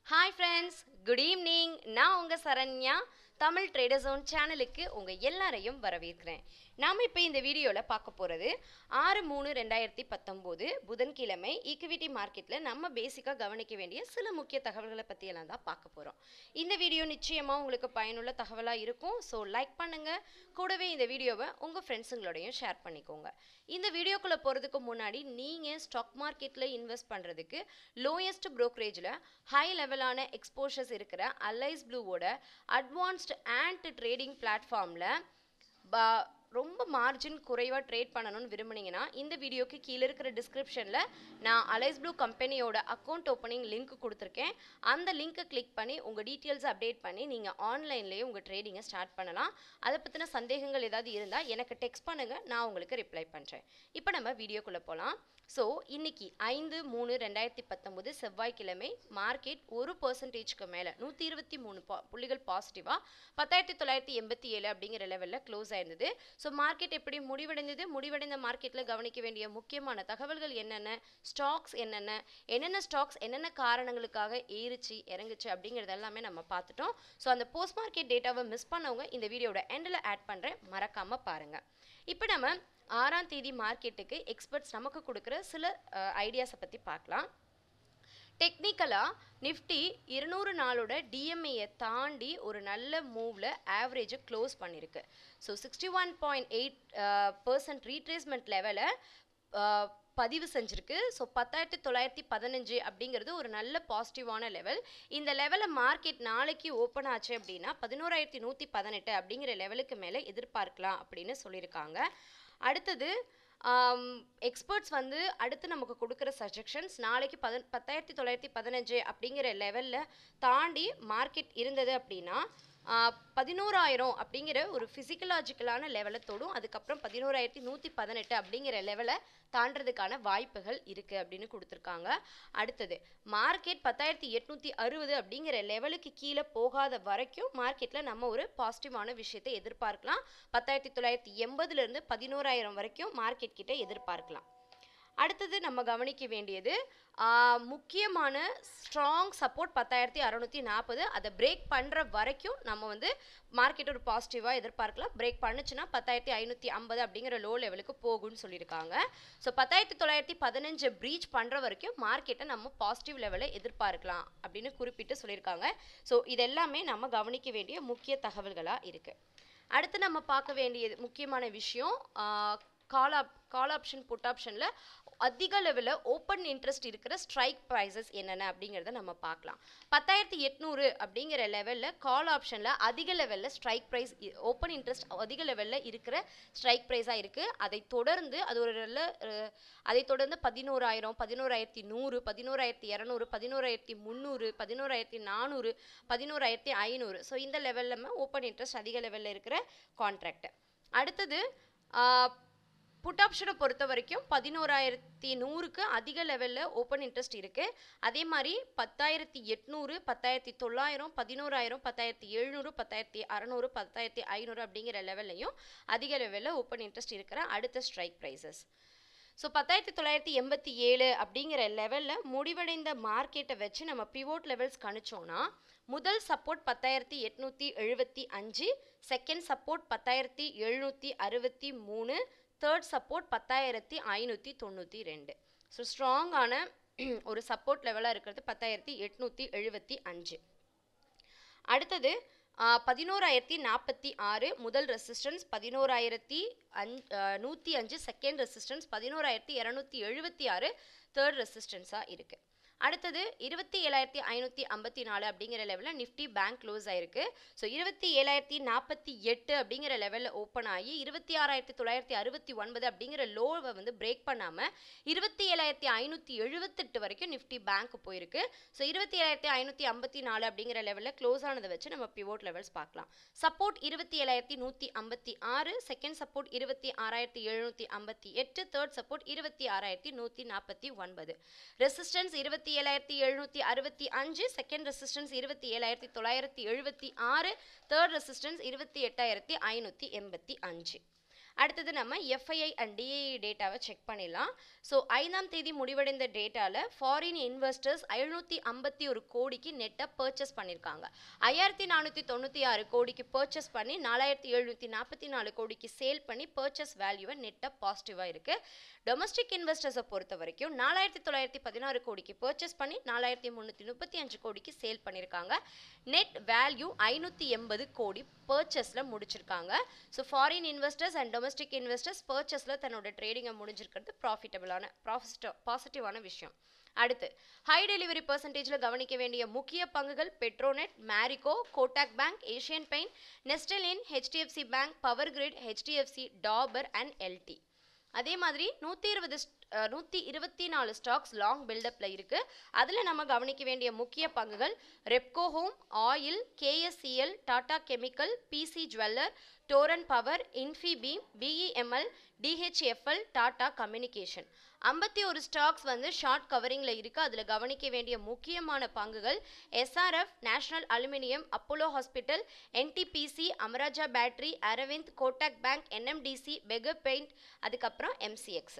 hi friends good evening நான் உங்கள் Saranya Tamil trader zone சேனலுக்கு உங்கள் எல்லாரையும் வரவேற்கிறேன் நாம் இப்போ இந்த வீடியோவில் பார்க்க போகிறது ஆறு மூணு ரெண்டாயிரத்தி பத்தொம்போது புதன்கிழமை ஈக்விட்டி மார்க்கெட்டில் நம்ம பேசிக்காக கவனிக்க வேண்டிய சில முக்கிய தகவல்களை பற்றியெல்லாம் தான் பார்க்க போகிறோம் இந்த வீடியோ நிச்சயமாக உங்களுக்கு பயனுள்ள தகவலாக இருக்கும் ஸோ லைக் பண்ணுங்கள் கூடவே இந்த வீடியோவை உங்கள் ஃப்ரெண்ட்ஸுங்களோடையும் ஷேர் பண்ணிக்கோங்க இந்த வீடியோக்குள்ளே போகிறதுக்கு முன்னாடி நீங்கள் ஸ்டாக் மார்க்கெட்டில் இன்வெஸ்ட் பண்ணுறதுக்கு லோயஸ்ட் ப்ரோக்கரேஜில் ஹை லெவலான எக்ஸ்போஷர்ஸ் இருக்கிற அலைஸ் ப்ளூவோட அட்வான்ஸ்டு ஆண்ட் ட்ரேடிங் பிளாட்ஃபார்மில் பா ரொம்ப மார்ஜின் குறைவாக ட்ரேட் பண்ணணும்னு விரும்புனீங்கன்னா இந்த வீடியோக்கு கீழே இருக்கிற டிஸ்கிரிப்ஷனில் நான் அலைஸ் ப்ளூ கம்பெனியோட அக்கௌண்ட் ஓப்பனிங் லிங்க் கொடுத்துருக்கேன் அந்த லிங்க்கை கிளிக் பண்ணி உங்கள் டீட்டெயில்ஸ் அப்டேட் பண்ணி நீங்கள் ஆன்லைன்லேயே உங்கள் ட்ரேடிங்கை ஸ்டார்ட் பண்ணலாம் அதை பற்றின சந்தேகங்கள் ஏதாவது இருந்தால் எனக்கு டெக்ஸ்ட் பண்ணுங்கள் நான் உங்களுக்கு ரிப்ளை பண்ணுறேன் இப்போ நம்ம வீடியோக்குள்ளே போகலாம் ஸோ இன்னைக்கு ஐந்து மூணு ரெண்டாயிரத்தி பத்தொம்போது செவ்வாய்க்கிழமை மார்க்கெட் ஒரு பர்சன்டேஜ்க்கு மேலே நூற்றி இருபத்தி மூணு பா புள்ளிகள் பாசிட்டிவாக பத்தாயிரத்தி தொள்ளாயிரத்தி எண்பத்தி ஏழு அப்படிங்கிற லெவலில் க்ளோஸ் ஆயிருந்தது ஸோ மார்க்கெட் எப்படி முடிவடைந்தது முடிவடைந்த மார்க்கெட்டில் கவனிக்க வேண்டிய முக்கியமான தகவல்கள் என்னென்ன ஸ்டாக்ஸ் என்னென்ன என்னென்ன ஸ்டாக்ஸ் என்னென்ன காரணங்களுக்காக ஏறிச்சு இறங்குச்சு அப்படிங்கிறது எல்லாமே நம்ம பார்த்துட்டோம் ஸோ அந்த போஸ்ட் மார்க்கெட் டேட்டாவை மிஸ் பண்ணவங்க இந்த வீடியோட எண்டில் ஆட் பண்ணுறேன் மறக்காமல் பாருங்கள் இப்போ நம்ம ஆறாம் தேதி மார்க்கெட்டுக்கு எக்ஸ்பர்ட்ஸ் நமக்கு கொடுக்குற சில ஐடியாஸை பற்றி பார்க்கலாம் டெக்னிக்கலாக நிஃப்டி இருநூறு நாளோட டிஎம்ஏயை தாண்டி ஒரு நல்ல மூவில் ஆவரேஜை க்ளோஸ் பண்ணியிருக்கு so sixty one point eight percent retracement லெவலை பதிவு செஞ்சுருக்கு ஸோ பத்தாயிரத்தி தொள்ளாயிரத்தி பதினஞ்சு அப்படிங்கிறது ஒரு நல்ல பாசிட்டிவான லெவல் இந்த லெவலில் மார்க்கெட் நாளைக்கு ஓப்பன் ஆச்சு அப்படின்னா பதினோராயிரத்தி நூற்றி பதினெட்டு அப்படிங்கிற லெவலுக்கு மேலே எதிர்பார்க்கலாம் அப்படின்னு சொல்லியிருக்காங்க அடுத்தது எக்ஸ்பர்ட்ஸ் வந்து அடுத்து நமக்கு கொடுக்குற சஜஷன்ஸ் நாளைக்கு பத பத்தாயிரத்தி தொள்ளாயிரத்தி பதினஞ்சு அப்படிங்கிற லெவலில் தாண்டி மார்க்கெட் இருந்தது அப்படின்னா பதினோராயிரம் அப்படிங்கிற ஒரு ஃபிசிக்கலாஜிக்கலான லெவலை தொடும் அதுக்கப்புறம் பதினோராயிரத்தி நூற்றி பதினெட்டு அப்படிங்கிற லெவலை தாண்டறதுக்கான வாய்ப்புகள் இருக்குது அப்படின்னு கொடுத்துருக்காங்க அடுத்தது மார்க்கெட் பத்தாயிரத்தி எட்நூற்றி அறுபது அப்படிங்கிற லெவலுக்கு கீழே போகாத வரைக்கும் மார்க்கெட்டில் நம்ம ஒரு பாசிட்டிவான விஷயத்தை எதிர்பார்க்கலாம் பத்தாயிரத்தி தொள்ளாயிரத்தி எண்பதுலேருந்து பதினோராயிரம் வரைக்கும் மார்க்கெட் கிட்ட எதிர்பார்க்கலாம் அடுத்தது நம்ம கவனிக்க வேண்டியது முக்கியமான ஸ்ட்ராங் சப்போர்ட் பத்தாயிரத்தி அறநூற்றி நாற்பது அதை பிரேக் பண்ணுற வரைக்கும் நம்ம வந்து மார்க்கெட் ஒரு பாசிட்டிவாக எதிர்பார்க்கலாம் பிரேக் பண்ணுச்சுன்னா பத்தாயிரத்தி ஐநூற்றி ஐம்பது அப்படிங்கிற லோ லெவலுக்கு போகும்னு சொல்லியிருக்காங்க ஸோ பத்தாயிரத்தி தொள்ளாயிரத்தி பதினஞ்சு ப்ரீச் பண்ணுற வரைக்கும் மார்க்கெட்டை நம்ம பாசிட்டிவ் லெவலில் எதிர்பார்க்கலாம் அப்படின்னு குறிப்பிட்டு சொல்லியிருக்காங்க ஸோ இதெல்லாமே நம்ம கவனிக்க வேண்டிய முக்கிய தகவல்களாக இருக்குது அடுத்து நம்ம பார்க்க வேண்டியது முக்கியமான விஷயம் கால் ஆப் கால் ஆப்ஷன் புட் ஆப்ஷனில் அதிக லெவலில் ஓப்பன் இன்ட்ரெஸ்ட் இருக்கிற ஸ்ட்ரைக் ப்ரைஸஸ் என்னென்ன அப்படிங்கிறத நம்ம பார்க்கலாம் பத்தாயிரத்தி எட்நூறு அப்படிங்கிற லெவலில் கால் ஆப்ஷனில் அதிக லெவலில் ஸ்ட்ரைக் ப்ரைஸ் ஓப்பன் இன்ட்ரெஸ்ட் அதிக லெவலில் இருக்கிற ஸ்ட்ரைக் ப்ரைஸாக இருக்குது அதை தொடர்ந்து அது ஒரு நல்ல அதை தொடர்ந்து பதினோராயிரம் பதினோராயிரத்தி நூறு பதினோராயிரத்தி இரநூறு பதினோராயிரத்தி முந்நூறு பதினோராயிரத்தி நானூறு பதினோராயிரத்தி ஐநூறு ஸோ இந்த லெவலில் ஓப்பன் இன்ட்ரெஸ்ட் அதிக லெவலில் இருக்கிற கான்ட்ராக்ட் அடுத்தது புட் ஆப்ஷனை பொறுத்த வரைக்கும் பதினோராயிரத்தி நூறுக்கு அதிக லெவலில் ஓப்பன் இன்ட்ரெஸ்ட் இருக்குது அதே மாதிரி பத்தாயிரத்தி எட்நூறு பத்தாயிரத்தி தொள்ளாயிரம் பதினோராயிரம் பத்தாயிரத்தி எழுநூறு பத்தாயிரத்தி அறநூறு பத்தாயிரத்தி ஐநூறு அப்படிங்கிற லெவல்லையும் அதிக லெவலில் ஓப்பன் இன்ட்ரெஸ்ட் இருக்கிற அடுத்த ஸ்ட்ரைக் ப்ரைஸஸ் ஸோ பத்தாயிரத்தி தொள்ளாயிரத்தி எண்பத்தி ஏழு அப்படிங்கிற லெவலில் முடிவடைந்த மார்க்கெட்டை வச்சு நம்ம பிவோட் லெவல்ஸ் கணிச்சோன்னா முதல் சப்போர்ட் பத்தாயிரத்தி எட்நூற்றி எழுபத்தி அஞ்சு செகண்ட் சப்போர்ட் பத்தாயிரத்தி எழுநூற்றி அறுபத்தி மூணு தேர்ட் சப்போர்ட் பத்தாயிரத்தி ஐநூற்றி தொண்ணூற்றி ரெண்டு ஸோ ஸ்ட்ராங்கான ஒரு சப்போர்ட் லெவலாக இருக்கிறது பத்தாயிரத்தி எட்நூற்றி எழுபத்தி அஞ்சு அடுத்தது பதினோராயிரத்தி நாற்பத்தி ஆறு முதல் ரெசிஸ்டன்ஸ் பதினோராயிரத்தி அஞ் நூற்றி அஞ்சு செகண்ட் ரெசிஸ்டன்ஸ் பதினோராயிரத்தி இரநூத்தி எழுபத்தி ஆறு தேர்ட் ரெசிஸ்டன்ஸாக இருக்குது அடுத்தது இருபத்தி ஏழாயிரத்தி ஐநூற்றி ஐம்பத்தி நாலு அப்படிங்கிற லெவலில் நிஃப்டி பேங்க் க்ளோஸ் ஆயிருக்கு ஸோ இருபத்தி ஏழாயிரத்தி நாற்பத்தி எட்டு அப்படிங்கிற லெவலில் ஓப்பன் ஆகி இருபத்தி ஆறாயிரத்தி தொள்ளாயிரத்தி அறுபத்தி ஒன்பது அப்படிங்கிற லோவை வந்து பிரேக் பண்ணாமல் இருபத்தி ஏழாயிரத்தி ஐநூற்றி எழுபத்தெட்டு வரைக்கும் நிஃப்டி பேங்க் போயிருக்கு ஸோ இருபத்தி ஏழாயிரத்தி ஐநூற்றி ஐம்பத்தி நாலு அப்படிங்கிற லெவலில் க்ளோஸ் ஆனதை வச்சு நம்ம பிவோட் லெவல்ஸ் பார்க்கலாம் சப்போர்ட் இருபத்தி ஏழாயிரத்தி நூற்றி ஐம்பத்தி ஆறு செகண்ட் சப்போர்ட் இருபத்தி ஆறாயிரத்தி எழுநூற்றி ஐம்பத்தி எட்டு தேர்ட் சப்போர்ட் இருபத்தி ஆறாயிரத்தி நூற்றி நாற்பத்தி ஒன்பது ரெசிஸ்டன்ஸ் இருபத்தி ஏழாயிரத்தி எழுநூற்றி அறுபத்தி அஞ்சு செகண்ட் ரெசிஸ்டன்ஸ் இருபத்தி ஏழாயிரத்தி தொள்ளாயிரத்தி எழுபத்தி ஆறு தேர்ட் ரெசிஸ்டன்ஸ் இருபத்தி எட்டாயிரத்தி ஐநூற்றி எண்பத்தி அஞ்சு அடுத்தது நம்ம எஃப்ஐஐ அண்ட் டிஐஇ டேட்டாவை செக் பண்ணிடலாம் ஸோ ஐந்தாம் தேதி முடிவடைந்த டேட்டாவில் ஃபாரின் இன்வெஸ்டர்ஸ் ஐநூற்றி ஐம்பத்தி ஒரு கோடிக்கு நெட்டை பர்ச்சேஸ் பண்ணியிருக்காங்க ஐயாயிரத்தி நானூற்றி தொண்ணூற்றி ஆறு கோடிக்கு பர்ச்சேஸ் பண்ணி நாலாயிரத்தி எழுநூற்றி நாற்பத்தி நாலு கோடிக்கு சேல் பண்ணி பர்ச்சேஸ் வேல்யூவை நெட்டாக பாசிட்டிவாக இருக்குது டொமஸ்டிக் இன்வெஸ்டர்ஸை பொறுத்த வரைக்கும் நாலாயிரத்தி தொள்ளாயிரத்தி பதினாறு கோடிக்கு பர்ச்சேஸ் பண்ணி நாலாயிரத்தி முந்நூற்றி முப்பத்தி அஞ்சு கோடிக்கு சேல் பண்ணியிருக்காங்க நெட் வேல்யூ ஐநூற்றி எண்பது கோடி பர்ச்சேஸில் முடிச்சிருக்காங்க so foreign investors and domestic investors பர்ச்சேஸில் தன்னோட ட்ரேடிங்கை முடிஞ்சிருக்கிறது ப்ராஃபிட்டபிளான ப்ராஃபிட் பாசிட்டிவான விஷயம் அடுத்து ஹை டெலிவரி பர்சன்டேஜில் கவனிக்க வேண்டிய முக்கிய பங்குகள் Petronet Marico Kotak bank Asian paint நெஸ்டலின் HDFC bank power grid HDFC Dabur and LT அதே மாதிரி நூற்றி இருபது நூற்றி இருபத்தி நாலு ஸ்டாக்ஸ் லாங் பில்டப்பில் இருக்குது அதில் நம்ம கவனிக்க வேண்டிய முக்கிய பங்குகள் Repco home oil KSCL Tata chemical PC jeweller Torrent power Infibeam BEML DHFL Tata communication ஐம்பத்தி ஒரு ஸ்டாக்ஸ் வந்து ஷார்ட் கவரிங்கில் இருக்குது அதில் கவனிக்க வேண்டிய முக்கியமான பங்குகள் SRF national aluminium Apollo hospital NTPC Amara Raja battery Arvind Kotak bank NMDC Berger paint அதுக்கப்புறம் எம்சிஎக்ஸ்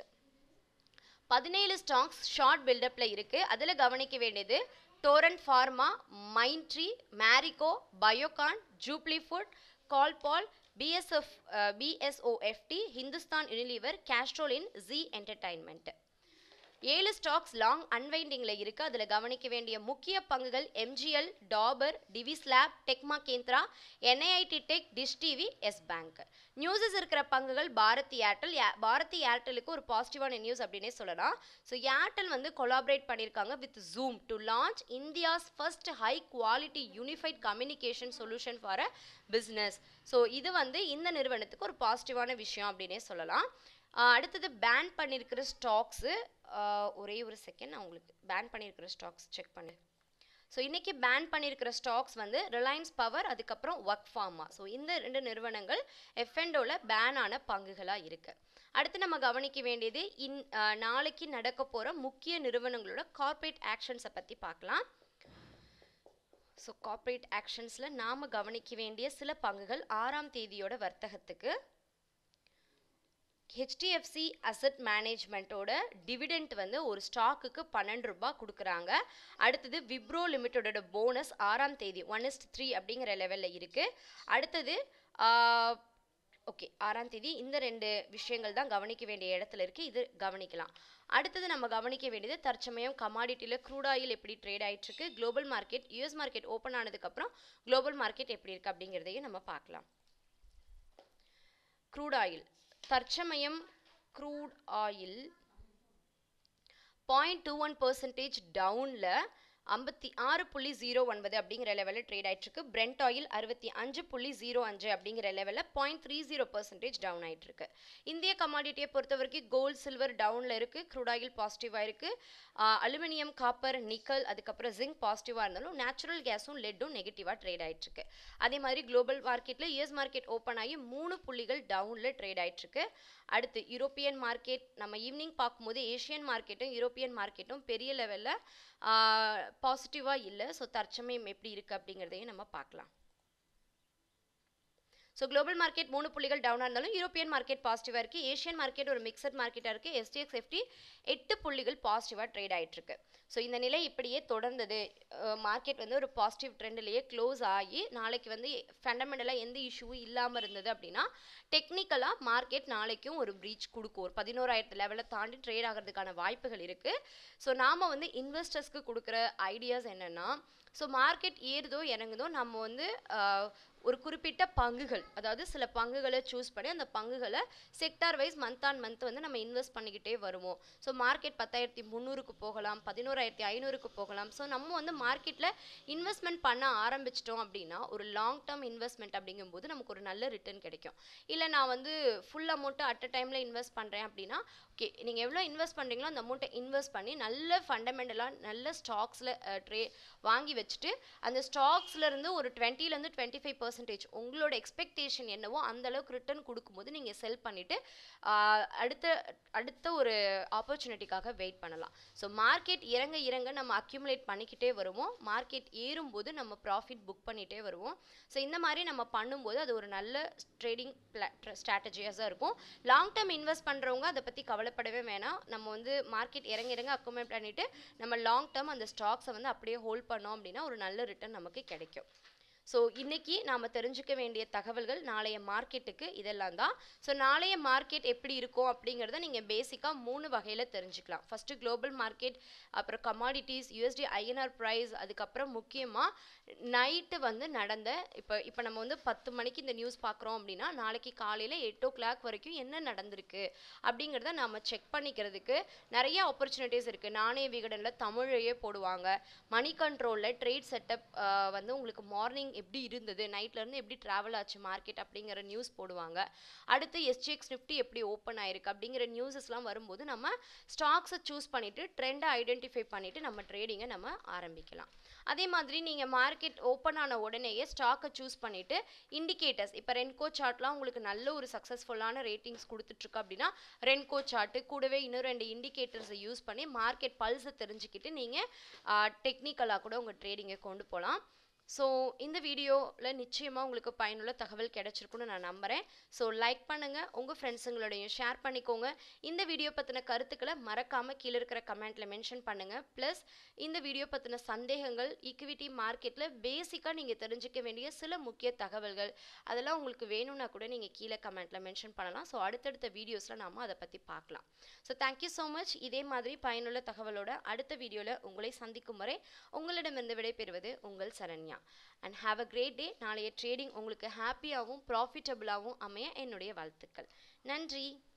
பதினேழு ஸ்டாக்ஸ் ஷார்ட் பில்டப்பில் இருக்குது அதில் கவனிக்க வேண்டியது Torrent pharma Mindtree Marico Biocon Jubilee food Colpal BSF BSOFT Hindustan Unilever கேஸ்ட்ரோலின் ஜி என்டர்டைன்மெண்ட் ஏழு ஸ்டாக்ஸ் லாங் அன்வைண்டிங்கில் இருக்குது அதில் கவனிக்க வேண்டிய முக்கிய பங்குகள் எம்ஜிஎல் டாபர் டிவிஸ்லாப் டெக்மா கேந்திரா NIIT tech dish TV yes bank நியூஸஸ் இருக்கிற பங்குகள் பாரதி ஏர்டெல் பாரதி ஏர்டெலுக்கு ஒரு பாசிட்டிவான நியூஸ் அப்படின்னே சொல்லலாம் ஸோ ஏர்டெல் வந்து கொலாபரேட் பண்ணியிருக்காங்க with Zoom to launch India's first high quality unified communication solution for a business so இது வந்து இந்த நிறுவனத்துக்கு ஒரு பாசிட்டிவான விஷயம் அப்படின்னே சொல்லலாம் அடுத்தது பேன் பண்ணியிருக்கிற ஸ்டாக்ஸு ஒரே ஒரு செகண்ட் நான் உங்களுக்கு பேன் பண்ணியிருக்கிற ஸ்டாக்ஸ் செக் பண்ணு ஸோ இன்றைக்கி பேன் பண்ணியிருக்கிற ஸ்டாக்ஸ் வந்து ரிலையன்ஸ் பவர் அதுக்கப்புறம் ஒர்க் ஃபார்மா ஸோ இந்த ரெண்டு நிறுவனங்கள் எஃப்என்டோவில் பேன் ஆன பங்குகளாக இருக்குது அடுத்து நம்ம கவனிக்க வேண்டியது இன் நாளைக்கு நடக்க போகிற முக்கிய நிறுவனங்களோட கார்ப்பரேட் ஆக்ஷன்ஸை பற்றி பார்க்கலாம் ஸோ கார்ப்பரேட் ஆக்ஷன்ஸில் நாம் கவனிக்க வேண்டிய சில பங்குகள் ஆறாம் தேதியோட வர்த்தகத்துக்கு ஹெச்டிஎஃப்சி அசட் மேனேஜ்மெண்ட்டோட டிவிடெண்ட் வந்து ஒரு ஸ்டாக்குக்கு பன்னெண்டு ரூபாய் கொடுக்குறாங்க அடுத்தது விப்ரோ லிமிட்டோட போனஸ் ஆறாம் தேதி ஒன் இஸ்ட் த்ரீ அப்படிங்கிற லெவலில் இருக்குது அடுத்தது ஓகே ஆறாம் தேதி இந்த ரெண்டு விஷயங்கள் தான் கவனிக்க வேண்டிய இடத்துல இருக்குது இது கவனிக்கலாம் அடுத்தது நம்ம கவனிக்க வேண்டியது தற்சமயம் கமாடிட்டியில் க்ரூட் ஆயில் எப்படி ட்ரேட் ஆகிட்டுருக்கு global market US market open ஆனதுக்கப்புறம் குளோபல் மார்க்கெட் எப்படி இருக்குது அப்படிங்கிறதையும் நம்ம பார்க்கலாம் க்ரூட் ஆயில் தற்சமயம் crude oil point two one percentage டவுனில் ஐம்பத்தி ஆறு புள்ளி ஜீரோ ஒன்பது அப்படிங்கிற லெவலில் ட்ரேட் ஆகிட்டுருக்கு பிரெண்ட் ஆயில் அறுபத்தி அஞ்சு புள்ளி ஜீரோ அஞ்சு அப்படிங்கிற லெவலில் point three zero percentage down ஆகிட்டுருக்கு இந்திய கமாடிட்டியை பொறுத்த வரைக்கும் கோல்டு சில்வர் டவுனில் இருக்குது க்ரூட் ஆயில் பாசிட்டிவாக இருக்குது அலுமினியம் காப்பர் நிக்கல் அதுக்கப்புறம் ஜிங்க் பாசிட்டிவாக இருந்தாலும் நேச்சுரல் கேஸும் லெட்டும் நெகட்டிவாக ட்ரேட் ஆகிட்டுருக்கு அதே மாதிரி குளோபல் மார்க்கெட்டில் யூஎஸ் மார்க்கெட் ஓப்பன் ஆகி மூணு புள்ளிகள் டவுனில் ட்ரேட் ஆகிட்டுருக்கு அடுத்து யூரோப்பியன் மார்க்கெட் நம்ம ஈவினிங் பார்க்கும்போது ஏஷியன் மார்க்கெட்டும் யூரோப்பியன் மார்க்கெட்டும் பெரிய லெவலில் பாசிட்டிவாக இல்லை ஸோ தற்சமயம் எப்படி இருக்குது அப்படிங்கிறதையும் நம்ம பார்க்கலாம் ஸோ குளோபல் மார்க்கெட் மூணு புள்ளிகள் டவுனாக இருந்தாலும் யூரோப்பியன் மார்க்கெட் பாசிட்டிவாக இருக்குது ஏஷியன் மார்க்கெட் ஒரு மிக்சட் மார்க்கெட்டாக இருக்குது எஸ்டிஎக்ஸ் எஃப்டி எட்டு புள்ளிகள் பாசிட்டிவாக ட்ரேட் ஆகிட்டுருக்கு ஸோ இந்த நிலை இப்படியே தொடர்ந்தது மார்க்கெட் வந்து ஒரு பாசிட்டிவ் ட்ரெண்ட்லேயே க்ளோஸ் ஆகி நாளைக்கு வந்து ஃபண்டமெண்டலாக எந்த இஷ்யூவும் இல்லாமல் இருந்தது அப்படின்னா டெக்னிக்கலாக மார்க்கெட் நாளைக்கும் ஒரு ப்ரீச் கொடுக்கும் ஒரு பதினோராயிரத்து லெவலை தாண்டி ட்ரேட் ஆகிறதுக்கான வாய்ப்புகள் இருக்குது ஸோ நாம் வந்து இன்வெஸ்டர்ஸ்க்கு கொடுக்குற ஐடியாஸ் என்னென்னா ஸோ மார்க்கெட் ஏறுதோ இறங்குதோ நம்ம வந்து ஒரு குறிப்பிட்ட பங்குகள் அதாவது சில பங்குகளை சூஸ் பண்ணி அந்த பங்குகளை sector wise month on month வந்து நம்ம இன்வெஸ்ட் பண்ணிக்கிட்டே வருவோம் ஸோ மார்க்கெட் பத்தாயிரத்தி முந்நூறுக்கு போகலாம் பதினோராயிரத்தி ஐநூறுக்கு போகலாம் ஸோ நம்ம வந்து மார்க்கெட்டில் இன்வெஸ்ட்மெண்ட் பண்ண ஆரம்பிச்சிட்டோம் அப்படின்னா ஒரு லாங் டேர்ம் இன்வெஸ்ட்மெண்ட் அப்படிங்கும்போது நமக்கு ஒரு நல்ல ரிட்டர்ன் கிடைக்கும் இல்லை நான் வந்து ஃபுல் அமௌண்ட்டை அட் அ டைமில் இன்வெஸ்ட் பண்ணுறேன் அப்படின்னா ஓகே நீங்கள் எவ்வளோ இன்வெஸ்ட் பண்ணுறீங்களோ அந்த அமௌண்ட்டை இன்வெஸ்ட் பண்ணி நல்ல ஃபண்டமெண்டலாக நல்ல ஸ்டாக்ஸில் ட்ரே வாங்கி வச்சுட்டு அந்த ஸ்டாக்ஸ்லேருந்து ஒரு டுவெண்ட்டிலேருந்து டுவெண்ட்டி ஃபைவ் பர்சன்டேஜ் உங்களோட எக்ஸ்பெக்டேஷன் என்னவோ அந்த அளவுக்கு ரிட்டர்ன் கொடுக்கும்போது நீங்கள் செல் பண்ணிவிட்டு அடுத்த அடுத்த ஒரு ஆப்பர்ச்சுனிட்டிக்காக வெயிட் பண்ணலாம் ஸோ மார்க்கெட் இறங்க இறங்க நம்ம அக்யூமுலேட் பண்ணிக்கிட்டே வருவோம் மார்க்கெட் ஏறும்போது நம்ம ப்ராஃபிட் புக் பண்ணிகிட்டே வருவோம் ஸோ இந்த மாதிரி நம்ம பண்ணும்போது அது ஒரு நல்ல ட்ரேடிங் ஸ்ட்ராட்டஜியாக தான் இருக்கும் லாங் டேர்ம் இன்வெஸ்ட் பண்ணுறவங்க அதை பற்றி கவலைப்படவே வேணாம் நம்ம வந்து மார்க்கெட் இறங்க இறங்க அக்குமுலேட் பண்ணிவிட்டு நம்ம லாங் டேர்ம் அந்த ஸ்டாக்ஸை வந்து அப்படியே ஹோல்ட் பண்ணோம் அப்படின்னா ஒரு நல்ல ரிட்டர்ன் நமக்கு கிடைக்கும் ஸோ இன்னைக்கு நாம் தெரிஞ்சுக்க வேண்டிய தகவல்கள் நாளைய மார்க்கெட்டுக்கு இதெல்லாம் தான் ஸோ நாளைய மார்க்கெட் எப்படி இருக்கும் அப்படிங்கிறத நீங்கள் பேசிக்காக மூணு வகையில் தெரிஞ்சுக்கலாம் ஃபஸ்ட்டு குளோபல் மார்க்கெட் அப்புறம் கமாடிட்டிஸ் யூஎஸ்டி ஐஎன்ஆர் ப்ரைஸ் அதுக்கப்புறம் முக்கியமாக நைட்டு வந்து நடந்த இப்போ இப்போ நம்ம வந்து பத்து மணிக்கு இந்த நியூஸ் பார்க்குறோம் அப்படின்னா நாளைக்கு காலையில் எயிட் ஓ கிளாக் வரைக்கும் என்ன நடந்திருக்கு அப்படிங்கிறத நம்ம செக் பண்ணிக்கிறதுக்கு நிறைய ஆப்பர்ச்சுனிட்டிஸ் இருக்குது நாணய விகடனில் தமிழையே போடுவாங்க மணி கண்ட்ரோலில் ட்ரேட் செட்டப் வந்து உங்களுக்கு மார்னிங் எப்படி இருந்தது நைட்லேருந்து எப்படி ட்ராவல் ஆச்சு மார்க்கெட் அப்படிங்கிற நியூஸ் போடுவாங்க அடுத்து எஸ்ஜிஎக்ஸ் நிஃப்டி எப்படி ஓப்பன் ஆயிருக்கு அப்படிங்கிற நியூஸஸ்லாம் வரும்போது நம்ம ஸ்டாக்ஸை சூஸ் பண்ணிவிட்டு ட்ரெண்டை ஐடென்டிஃபை பண்ணிவிட்டு நம்ம ட்ரேடிங்கை நம்ம ஆரம்பிக்கலாம் அதே மாதிரி நீங்கள் மார்க்கெட் ஓப்பன் ஆன உடனேயே ஸ்டாக்கை சூஸ் பண்ணிவிட்டு இண்டிகேட்டர்ஸ் இப்போ ரென்கோ சார்ட்லாம் உங்களுக்கு நல்ல ஒரு சக்ஸஸ்ஃபுல்லான ரேட்டிங்ஸ் கொடுத்துட்ருக்கு அப்படின்னா ரென்கோ சார்ட்டு கூடவே இன்னும் ரெண்டு இண்டிகேட்டர்ஸை யூஸ் பண்ணி மார்க்கெட் பல்ஸை தெரிஞ்சுக்கிட்டு நீங்கள் டெக்னிக்கலாக கூட உங்கள் ட்ரேடிங்கை கொண்டு போகலாம் ஸோ இந்த வீடியோவில் நிச்சயமாக உங்களுக்கு பயனுள்ள தகவல் கிடைச்சிருக்குன்னு நான் நம்புகிறேன் ஸோ லைக் பண்ணுங்கள் உங்கள் ஃப்ரெண்ட்ஸுங்களோடையும் ஷேர் பண்ணிக்கோங்க இந்த வீடியோ பற்றின கருத்துக்களை மறக்காமல் கீழே இருக்கிற கமெண்ட்டில் மென்ஷன் பண்ணுங்கள் ப்ளஸ் இந்த வீடியோ பற்றின சந்தேகங்கள் ஈக்விட்டி மார்க்கெட்டில் பேசிக்காக நீங்கள் தெரிஞ்சுக்க வேண்டிய சில முக்கிய தகவல்கள் அதெல்லாம் உங்களுக்கு வேணும்னா கூட நீங்கள் கீழே கமெண்ட்டில் மென்ஷன் பண்ணலாம் ஸோ அடுத்தடுத்த வீடியோஸில் நாம் அதை பற்றி பார்க்கலாம் ஸோ தேங்க்யூ ஸோ மச் இதே மாதிரி பயனுள்ள தகவலோட அடுத்த வீடியோவில் உங்களை சந்திக்கும் வரை உங்களிடமிருந்து விடைபெறுவது உங்கள் Saranya and have a great day நாளைய ட்ரேடிங் உங்களுக்கு ஹாப்பியாகவும் ப்ராஃபிட்டபுளாகவும் அமைய என்னுடைய வாழ்த்துக்கள் நன்றி